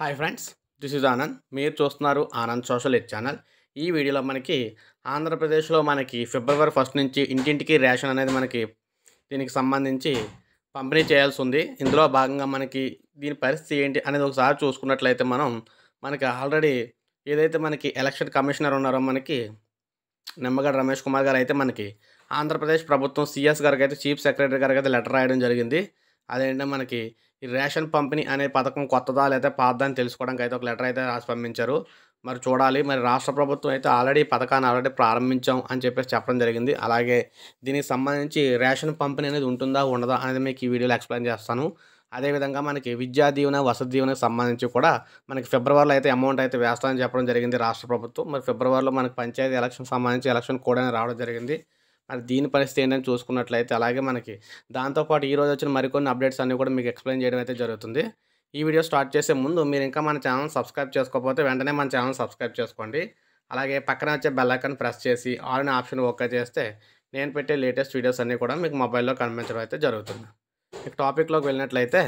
Hi friends this is Anand మీరు చూస్తున్నారు Anand social ఎడ్ channel ఈ వీడియోలో మనకి ఆంధ్రప్రదేశ్లో మనకి ఫిబ్రవరి ఫస్ట్ నుంచి ఇంటింటికి రేషన్ అనేది మనకి దీనికి సంబంధించి పంపిణీ చేయాల్సి ఉంది ఇందులో భాగంగా మనకి దీని పరిస్థితి ఏంటి అనేది ఒకసారి చూసుకున్నట్లయితే మనం మనకి ఆల్రెడీ ఏదైతే మనకి ఎలక్షన్ కమిషనర్ ఉన్నారో మనకి నిమ్మగడ్డ రమేష్ కుమార్ గారు అయితే మనకి ఆంధ్రప్రదేశ్ ప్రభుత్వం సిఎస్ గారికి అయితే చీఫ్ సెక్రటరీ గారికి అయితే లెటర్ రాయడం జరిగింది అదేంటంటే మనకి ఈ రేషన్ పంపిణీ అనే పథకం కొత్తదా లేదా పాతదా అని తెలుసుకోవడానికి అయితే ఒక లెటర్ అయితే రాసి పంపించారు మరి చూడాలి మరి రాష్ట్ర ప్రభుత్వం అయితే ఆల్రెడీ ఈ పథకాన్ని ఆల్రెడీ ప్రారంభించాం అని చెప్పేసి చెప్పడం జరిగింది అలాగే దీనికి సంబంధించి రేషన్ పంపిణీ అనేది ఉంటుందా ఉండదా అనేది మీకు ఈ వీడియోలో ఎక్స్ప్లెయిన్ చేస్తాను అదేవిధంగా మనకి విద్యా దీవెన వసతి దీవెనకు సంబంధించి కూడా మనకి ఫిబ్రవరిలో అయితే అమౌంట్ అయితే వేస్తామని చెప్పడం జరిగింది రాష్ట్ర ప్రభుత్వం మరి ఫిబ్రవరిలో మనకి పంచాయతీ ఎలక్షన్ సంబంధించి ఎలక్షన్ కూడా రావడం జరిగింది మరి దీని పరిస్థితి ఏంటని చూసుకున్నట్లయితే అలాగే మనకి దాంతోపాటు ఈ రోజు వచ్చిన మరికొన్ని అప్డేట్స్ అన్నీ కూడా మీకు ఎక్స్ప్లెయిన్ చేయడం అయితే జరుగుతుంది ఈ వీడియో స్టార్ట్ చేసే ముందు మీరు ఇంకా మన ఛానల్ సబ్స్క్రైబ్ చేసుకోకపోతే వెంటనే మన ఛానల్ సబ్స్క్రైబ్ చేసుకోండి అలాగే పక్కన వచ్చే బెల్ ఐకాన్ ప్రెస్ చేసి ఆల్ అనే ఆప్షన్ ఓకే చేస్తే నేను పెట్టే లేటెస్ట్ వీడియోస్ అన్నీ కూడా మీకు మొబైల్లో కనిపించడం అయితే జరుగుతుంది ఇక టాపిక్లోకి వెళ్ళినట్లయితే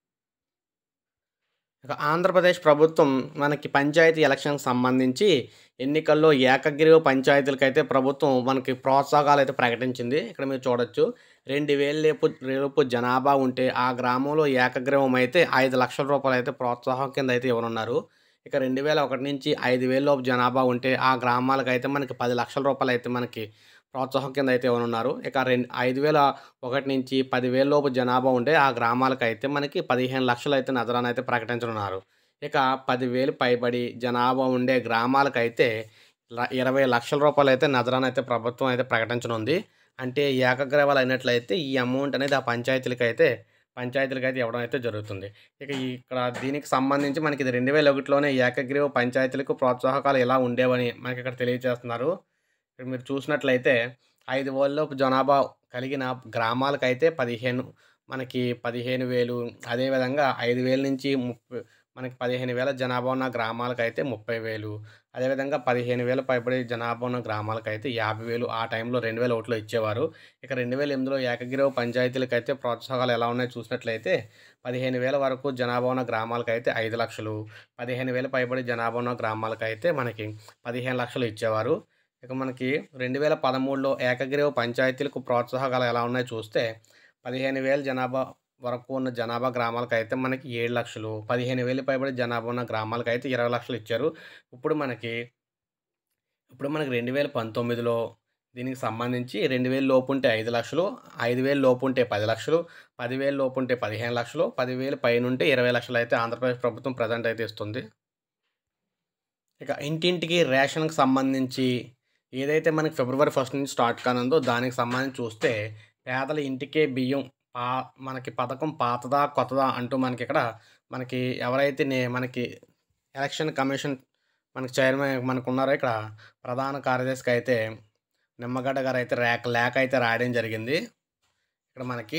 ఇక ఆంధ్రప్రదేశ్ ప్రభుత్వం మనకి పంచాయతీ ఎలక్షన్కి సంబంధించి ఎన్నికల్లో ఏకగ్రీవ పంచాయతీలకైతే ప్రభుత్వం మనకి ప్రోత్సాహాలు అయితే ప్రకటించింది ఇక్కడ మీరు చూడొచ్చు రెండు వేల లేపు రేపు జనాభా ఉంటే ఆ గ్రామంలో ఏకగ్రీవం అయితే ఐదు లక్షల రూపాయలు అయితే ప్రోత్సాహం కింద అయితే ఇవ్వనున్నారు ఇక రెండు వేల ఒకటి నుంచి ఐదు వేల లోపు జనాభా ఉంటే ఆ గ్రామాలకు అయితే మనకి పది లక్షల రూపాయలు అయితే మనకి ప్రోత్సాహం కింద అయితే ఇవ్వనున్నారు ఇక రెండు ఐదు వేల ఒకటి నుంచి పదివేల లోపు జనాభా ఉంటే ఆ గ్రామాలకు అయితే మనకి పదిహేను లక్షలు అయితే నజరాన అయితే ప్రకటించనున్నారు ఇక పదివేలు పైబడి జనాభా ఉండే గ్రామాలకైతే ల- ఇరవై లక్షల రూపాయలు అయితే నజరాన అయితే ప్రభుత్వం అయితే ప్రకటించనుంది అంటే ఏకగ్రీవాలు అయినట్లయితే ఈ అమౌంట్ అనేది ఆ పంచాయతీలకి అయితే పంచాయతీలకు అయితే ఇవ్వడం అయితే జరుగుతుంది ఇక ఈ- ఇక్కడ దీనికి సంబంధించి మనకి ఇది రెండు వేల ఒకటిలోనే ఏకగ్రీవ పంచాయతీలకు ప్రోత్సాహకాలు ఎలా ఉండేవని మనకి ఇక్కడ తెలియజేస్తున్నారు ఇక్కడ మీరు చూసినట్లయితే ఐదు వేలలోపు జనాభా కలిగిన గ్రామాలకైతే పదిహేను మనకి పదిహేను వేలు అదేవిధంగా ఐదు వేల నుంచి ముప్పై మనకి పదిహేను వేల జనాభా ఉన్న గ్రామాలకైతే ముప్పై వేలు అదేవిధంగా పదిహేను వేల పైబడి జనాభా ఉన్న గ్రామాలకైతే యాభై వేలు ఆ టైంలో రెండు వేల ఒకటిలో ఇచ్చేవారు ఇక రెండు వేల ఎనిమిదిలో ఏకగ్రీవ పంచాయతీలకైతే ప్రోత్సాహాలు ఎలా ఉన్నాయో చూసినట్లయితే పదిహేను వేల వరకు జనాభా ఉన్న గ్రామాలకైతే ఐదు లక్షలు పదిహేను వేల పైబడి జనాభా ఉన్న గ్రామాలకైతే మనకి పదిహేను లక్షలు ఇచ్చేవారు ఇక మనకి రెండు వేల పదమూడులో ఏకగ్రీవ పంచాయతీలకు ప్రోత్సాహకాలు ఎలా ఉన్నాయో చూస్తే పదిహేను వేల జనాభా వరకు ఉన్న జనాభా గ్రామాలకు అయితే మనకి ఏడు లక్షలు పదిహేను వేలు పైబడి జనాభా ఉన్న గ్రామాలకు అయితే ఇరవై లక్షలు ఇచ్చారు ఇప్పుడు మనకి ఇప్పుడు మనకి రెండు వేల పంతొమ్మిదిలో దీనికి సంబంధించి రెండు వేలు లోపు ఉంటే ఐదు లక్షలు ఐదు వేలు లోపు ఉంటే పది లక్షలు పదివేలు లోపు ఉంటే పదిహేను లక్షలు పదివేలు పైన ఉంటే ఇరవై లక్షలు అయితే ఆంధ్రప్రదేశ్ ప్రభుత్వం ప్రజెంట్ అయితే ఇస్తుంది ఇక ఇంటింటికి రేషన్కి సంబంధించి ఏదైతే మనకి ఫిబ్రవరి ఫస్ట్ నుంచి స్టార్ట్ కానుందో దానికి సంబంధించి చూస్తే పేదల ఇంటికే బియ్యం పా మనకి పథకం పాతదా కొత్తదా అంటూ మనకి ఇక్కడ మనకి ఎవరైతే నే మనకి ఎలక్షన్ కమిషన్ మనకి చైర్మన్ మనకు ఉన్నారో ఇక్కడ ప్రధాన కార్యదర్శికి అయితే నిమ్మగడ్డ గారు అయితే రేక లేఖ అయితే రాయడం జరిగింది ఇక్కడ మనకి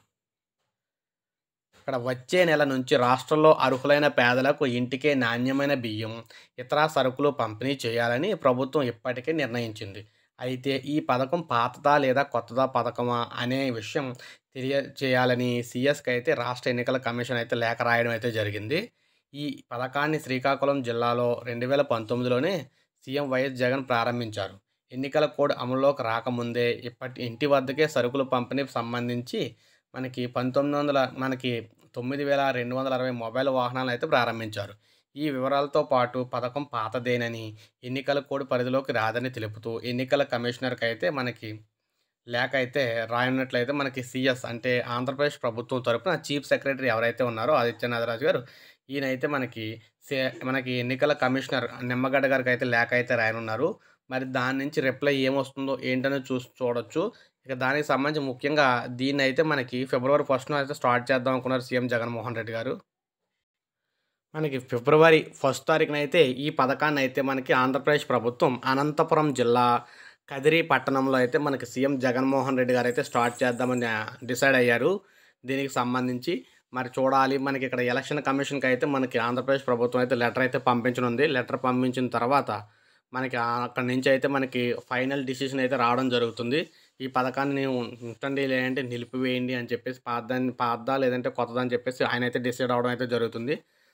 ఇక్కడ వచ్చే నెల నుంచి రాష్ట్రంలో అర్హులైన పేదలకు ఇంటికే నాణ్యమైన బియ్యం ఇతర సరుకులు పంపిణీ చేయాలని ప్రభుత్వం ఇప్పటికే నిర్ణయించింది అయితే ఈ పథకం పాతదా లేదా కొత్తదా పథకమా అనే విషయం తెలియచేయాలని సిఎస్కి అయితే రాష్ట్ర ఎన్నికల కమిషన్ అయితే లేఖ రాయడం అయితే జరిగింది ఈ పథకాన్ని శ్రీకాకుళం జిల్లాలో రెండు వేల పంతొమ్మిదిలోనే సీఎం వైఎస్ జగన్ ప్రారంభించారు ఎన్నికల కోడ్ అమలులోకి రాకముందే ఇప్పటి ఇంటి వద్దకే సరుకులు పంపిణీ సంబంధించి మనకి పంతొమ్మిది వందల మనకి తొమ్మిది వేల రెండు వందల అరవై మొబైల్ వాహనాలను అయితే ప్రారంభించారు ఈ వివరాలతో పాటు పథకం పాతదేనని ఎన్నికల కోడ్ పరిధిలోకి రాదని తెలుపుతూ ఎన్నికల కమిషనర్కి అయితే మనకి లేఖ అయితే రాయనట్లయితే మనకి సిఎస్ అంటే ఆంధ్రప్రదేశ్ ప్రభుత్వం తరపున చీఫ్ సెక్రటరీ ఎవరైతే ఉన్నారో ఆదిత్య నాగరాజు గారు ఈయనైతే మనకి సే మనకి ఎన్నికల కమిషనర్ నిమ్మగడ్డ గారికి అయితే లేఖ అయితే రాయనున్నారు మరి దాని నుంచి రిప్లై ఏమొస్తుందో ఏంటనే చూసి చూడొచ్చు ఇక దానికి సంబంధించి ముఖ్యంగా దీన్ని అయితే మనకి ఫిబ్రవరి ఫస్ట్న అయితే స్టార్ట్ చేద్దాం అనుకున్నారు సీఎం జగన్మోహన్ రెడ్డి గారు మనకి ఫిబ్రవరి ఫస్ట్ తారీఖున అయితే ఈ పథకాన్ని అయితే మనకి ఆంధ్రప్రదేశ్ ప్రభుత్వం అనంతపురం జిల్లా కదిరి పట్టణంలో అయితే మనకి సీఎం జగన్మోహన్ రెడ్డి గారు అయితే స్టార్ట్ చేద్దామని డిసైడ్ అయ్యారు దీనికి సంబంధించి మరి చూడాలి మనకి ఇక్కడ ఎలక్షన్ కమిషన్కి అయితే మనకి ఆంధ్రప్రదేశ్ ప్రభుత్వం అయితే లెటర్ అయితే పంపించనుంది లెటర్ పంపించిన తర్వాత మనకి అక్కడి నుంచి అయితే మనకి ఫైనల్ డిసిషన్ అయితే రావడం జరుగుతుంది ఈ పథకాన్ని ఉంచండి లేదంటే నిలిపివేయండి అని చెప్పేసి పాతదాన్ని పాతదా లేదంటే కొత్తదా అని చెప్పేసి ఆయన అయితే డిసైడ్ అవడం అయితే జరుగుతుంది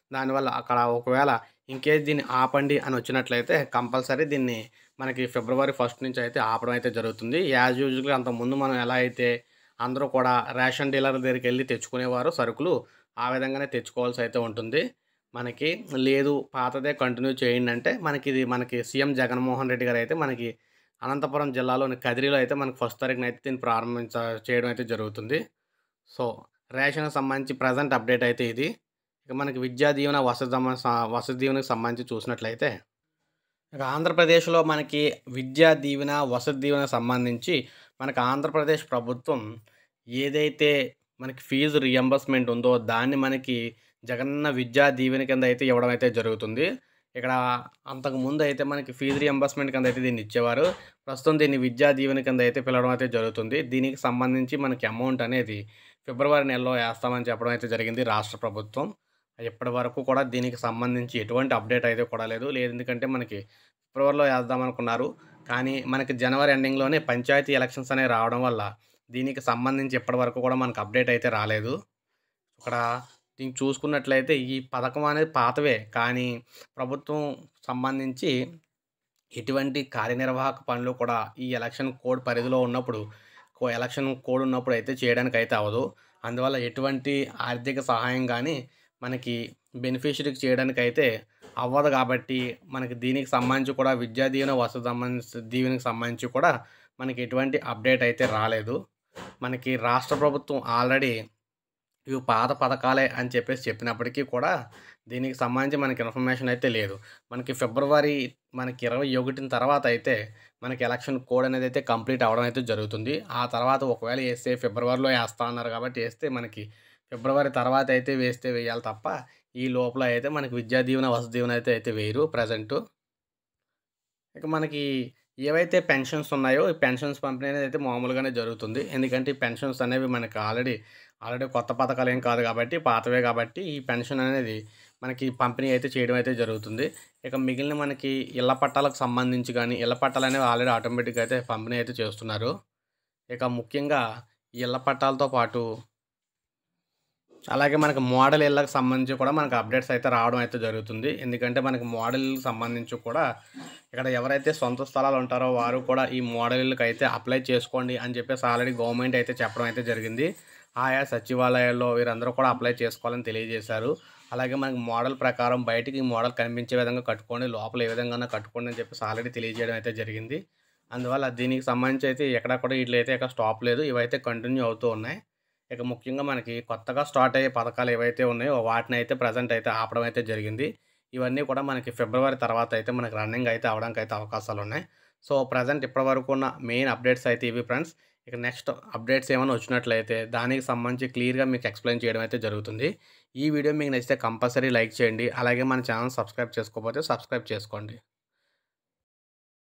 దానివల్ల అక్కడ ఒకవేళ ఇన్‌కేస్ దీన్ని ఆపండి అని వచ్చినట్లయితే కంపల్సరీ దీన్ని మనకి ఫిబ్రవరి ఫస్ట్ నుంచి అయితే ఆపడం అయితే జరుగుతుంది. యాజ్ యూజువల్‌గా అంతకుముందు మనం ఎలా అయితే అందరూ కూడా రేషన్ డీలర్ దగ్గరికెళ్ళి తెచ్చుకునేవారో సరుకులు, ఆ విధంగానే తెచ్చుకోవాల్సి అయితే ఉంటుంది. మనకి లేదు పాతదే కంటిన్యూ చేయండంటే మనకిది మనకి సీఎం జగన్మోహన్ రెడ్డి గారైతే మనకి అనంతపురం జిల్లాలోని కదిరిలో అయితే మనకి ఫస్ట్ తారీఖున అయితే దీన్ని ప్రారంభించ చేయడం అయితే జరుగుతుంది. సో, రేషన్‌కి సంబంధించి ప్రెజెంట్ అప్డేట్ అయితే ఇది. ఇక మనకి విద్యా దీవెన, వసతి దమ స వసతి దీవెనకి సంబంధించి చూసినట్లయితే ఇక ఆంధ్రప్రదేశ్‌లో మనకి విద్యా దీవెన, వసతి దీవెనకు సంబంధించి మనకి ఆంధ్రప్రదేశ్ ప్రభుత్వం ఏదైతే మనకి ఫీజు రీయింబర్స్‌మెంట్ ఉందో దాన్ని మనకి జగనన్న విద్యా దీవెన కింద అయితే ఇవ్వడం అయితే జరుగుతుంది. ఇక్కడ అంతకుముందు అయితే మనకి ఫీజు రీయింబర్స్‌మెంట్ కింద అయితే దీన్ని ఇచ్చేవారు. ప్రస్తుతం దీన్ని విద్యా దీవెన కింద అయితే పిలవడం అయితే జరుగుతుంది. దీనికి సంబంధించి మనకి అమౌంట్ అనేది ఫిబ్రవరి నెలలో ఏస్తామని చెప్పడం అయితే జరిగింది రాష్ట్ర ప్రభుత్వం. ఇప్పటి వరకు కూడా దీనికి సంబంధించి ఎటువంటి అప్డేట్ అయితే కూడా లేదు. లేదు ఎందుకంటే మనకి ఫిబ్రవరిలో ఏద్దామనుకున్నారు. కానీ మనకి జనవరి ఎండింగ్‌లోనే పంచాయతీ ఎలక్షన్స్ అనేవి రావడం వల్ల దీనికి సంబంధించి ఇప్పటి వరకు కూడా మనకు అప్డేట్ అయితే రాలేదు. ఇక్కడ దీన్ని చూసుకున్నట్లయితే ఈ పథకం అనేది పాతవే. కానీ ప్రభుత్వం సంబంధించి ఎటువంటి కార్యనిర్వాహక పనులు కూడా ఈ ఎలక్షన్ కోడ్ పరిధిలో ఉన్నప్పుడు కో ఎలక్షన్ కోడ్ ఉన్నప్పుడు అయితే చేయడానికైతే అవ్వదు. అందువల్ల ఎటువంటి ఆర్థిక సహాయం గాని మనకి బెనిఫిషరీకి చేయడానికైతే అవ్వదు కాబట్టి మనకి దీనికి సంబంధించి కూడా విద్యా దీవెన, వసతి సంబంధించి దీవెనకి సంబంధించి కూడా మనకి ఎటువంటి అప్డేట్ అయితే రాలేదు. మనకి రాష్ట్ర ప్రభుత్వం ఆల్రెడీ ఇవి పాత పథకాలే అని చెప్పేసి చెప్పినప్పటికీ కూడా దీనికి సంబంధించి మనకి ఇన్ఫర్మేషన్ అయితే లేదు. మనకి ఫిబ్రవరి మనకి 21 తర్వాత అయితే మనకి ఎలక్షన్ కోడ్ అనేది అయితే కంప్లీట్ అవ్వడం అయితే జరుగుతుంది. ఆ తర్వాత ఒకవేళ ఏస్తే ఫిబ్రవరిలో ఏస్తా అన్నారు కాబట్టి ఏస్తే మనకి ఫిబ్రవరి తర్వాత అయితే వేస్తే వేయాలి తప్ప ఈ లోపల అయితే మనకి విద్యా దీవెన, వసతి దీవెన అయితే అయితే వేయరు ప్రెజెంటు. ఇక మనకి ఏవైతే పెన్షన్స్ ఉన్నాయో ఈ పెన్షన్స్ పంపిణీ అనేది అయితే మామూలుగానే జరుగుతుంది. ఎందుకంటే ఈ పెన్షన్స్ అనేవి మనకి ఆల్రెడీ ఆల్రెడీ కొత్త పథకాలు ఏం కాదు కాబట్టి పాతవే కాబట్టి ఈ పెన్షన్ అనేది మనకి పంపిణీ అయితే చేయడం అయితే జరుగుతుంది. ఇక మిగిలిన మనకి ఇళ్ల పట్టాలకు సంబంధించి గాని, ఇళ్ల పట్టాలనేవి ఆల్రెడీ ఆటోమేటిక్‌గా అయితే పంపిణీ అయితే చేస్తున్నారు. ఇక ముఖ్యంగా ఈ ఇళ్ల పట్టాలతో పాటు అలాగే మనకి మోడల్ ఇళ్ళకి సంబంధించి కూడా మనకు అప్డేట్స్ అయితే రావడం అయితే జరుగుతుంది. ఎందుకంటే మనకి మోడల్ ఇళ్ళకి సంబంధించి కూడా ఇక్కడ ఎవరైతే సొంత స్థలాలు ఉంటారో వారు కూడా ఈ మోడల్ ఇళ్ళకైతే అప్లై చేసుకోండి అని చెప్పేసి ఆల్రెడీ గవర్నమెంట్ అయితే చెప్పడం అయితే జరిగింది. ఆయా సచివాలయాల్లో వీరందరూ కూడా అప్లై చేసుకోవాలని తెలియజేశారు. అలాగే మనకి మోడల్ ప్రకారం బయటికి మోడల్ కనిపించే విధంగా కట్టుకోండి. లోపల ఏ విధంగానో కట్టుకోండి అని చెప్పేసి ఆల్రెడీ తెలియజేయడం అయితే జరిగింది. అందువల్ల దీనికి సంబంధించి అయితే ఎక్కడా కూడా ఈట్లయితే ఇక స్టాప్ లేదు. ఇవైతే కంటిన్యూ అవుతూ ఉన్నాయి. ఇక ముఖ్యంగా మనకి కొత్తగా స్టార్ట్ అయ్యే పథకాలు ఏవైతే ఉన్నాయో వాటినైతే ప్రెజెంట్ అయితే ఆపడం అయితే జరిగింది. ఇవన్నీ కూడా మనకి ఫిబ్రవరి తర్వాత అయితే మనకి రన్నింగ్ అయితే అవ్వడానికైతే అవకాశాలున్నాయి. సో, ప్రెజెంట్ ఇప్పటి వరకు ఉన్న మెయిన్ అప్డేట్స్ అయితే ఇవి ఫ్రెండ్స్. ఇక నెక్స్ట్ అప్డేట్స్ ఏమైనా వచ్చినట్లయితే దానికి సంబంధించి క్లియర్‌గా మీకు ఎక్స్‌ప్లెయిన్ చేయడం అయితే జరుగుతుంది. ఈ వీడియో మీకు నచ్చితే కంపల్సరీ లైక్ చేయండి. అలాగే మన ఛానెల్ సబ్స్క్రైబ్ చేసుకోకపోతే సబ్స్క్రైబ్ చేసుకోండి.